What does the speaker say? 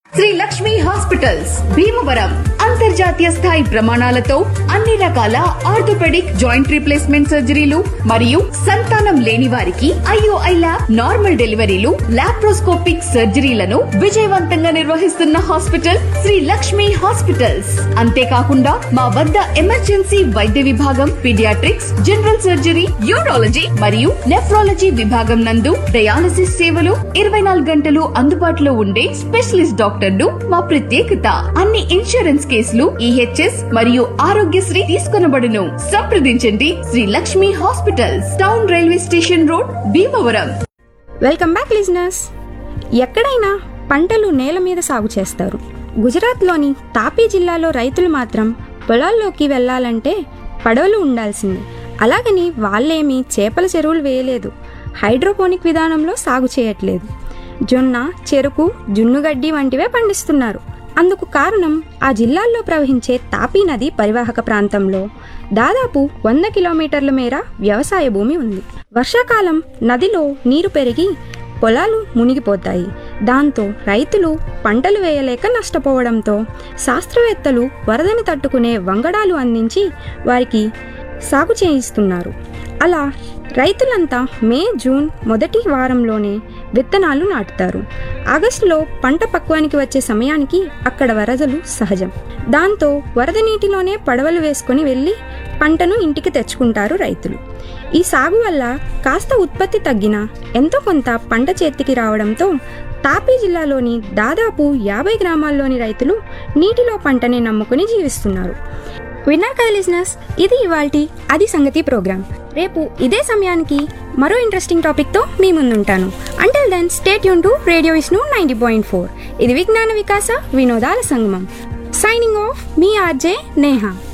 Shri Lakshmi hospitals Bhimavaram అంతర్జాతీయ స్థాయి ప్రమాణాలతో అన్ని రకాల ఆర్థోపెడిక్ జాయింట్ రీప్లేస్మెంట్ సర్జరీలు మరియు సంతానం లేని వారికి ఐఓఐ ల్యాబ్ నార్మల్ డెలివరీలు లాప్రోస్కోపిక్ సర్జరీలను విజయవంతంగా నిర్వహిస్తున్న హాస్పిటల్ శ్రీ లక్ష్మి హాస్పిటల్స్ అంతేకాకుండా మా వద్ద ఎమర్జెన్సీ వైద్య విభాగం పీడియాట్రిక్స్ జనరల్ సర్జరీ యూరాలజీ మరియు నెఫ్రాలజీ విభాగం నందు డయాలసిస్ సేవలు ఇరవై నాలుగు గంటలు అందుబాటులో ఉండే స్పెషలిస్ట్ డాక్టర్లు మా ప్రత్యేకత అన్ని ఇన్సూరెన్స్ కేసులు ఈహెచ్ఎస్ మరియు ఆరోగ్యశ్రీ తీసుకొనబడును సంప్రదించండి Shri Lakshmi hospitals town railway station road Bhimavaram welcome back listeners ఎక్కడైనా పంటలు నేల మీద సాగు చేస్తారు గుజరాత్లోని తాపీ జిల్లాలో రైతులు మాత్రం పొలాల్లోకి వెళ్ళాలంటే పడవలు ఉండాల్సిందే అలాగని వాళ్ళేమీ చేపల చెరువులు వేయలేదు హైడ్రోపోనిక్ విధానంలో సాగు చేయట్లేదు జొన్న చెరుకు జున్నుగడ్డి వంటివే పండిస్తున్నారు అందుకు కారణం ఆ జిల్లాల్లో ప్రవహించే తాపీ నది పరివాహక ప్రాంతంలో దాదాపు వంద కిలోమీటర్ల మేర వ్యవసాయ భూమి ఉంది వర్షాకాలం నదిలో నీరు పెరిగి పొలాలు మునిగిపోతాయి దాంతో రైతులు పంటలు వేయలేక నష్టపోవడంతో శాస్త్రవేత్తలు వరదని తట్టుకునే వంగడాలు అందించి వారికి సాగు చేయిస్తున్నారు అలా రైతులంతా మే జూన్ మొదటి వారంలోనే విత్తనాలు నాటుతారు ఆగస్టులో పంట పక్వానికి వచ్చే సమయానికి అక్కడ వరదలు సహజం దాంతో వరద నీటిలోనే పడవలు వేసుకొని వెళ్ళి పంటను ఇంటికి తెచ్చుకుంటారు రైతులు ఈ సాగు వల్ల కాస్త ఉత్పత్తి తగ్గినా ఎంతో కొంత పంట చేతికి రావడంతో తాపీ జిల్లాలోని దాదాపు యాభై గ్రామాల్లోని రైతులు నీటిలో పంటనే నమ్ముకుని జీవిస్తున్నారు విన్నారు కదా లిజినెస్ ఇది ఇవాల్టి అది సంగతి ప్రోగ్రామ్ రేపు ఇదే సమయానికి మరో ఇంట్రెస్టింగ్ టాపిక్తో మీ ముందుంటాను అంటిల్ దెన్ స్టేట్ యూన్ to radio Vishnu ninety point four ఇది విజ్ఞాన వికాస వినోదాల సంగమం సైనింగ్ ఆఫ్ మీ ఆర్జే నేహా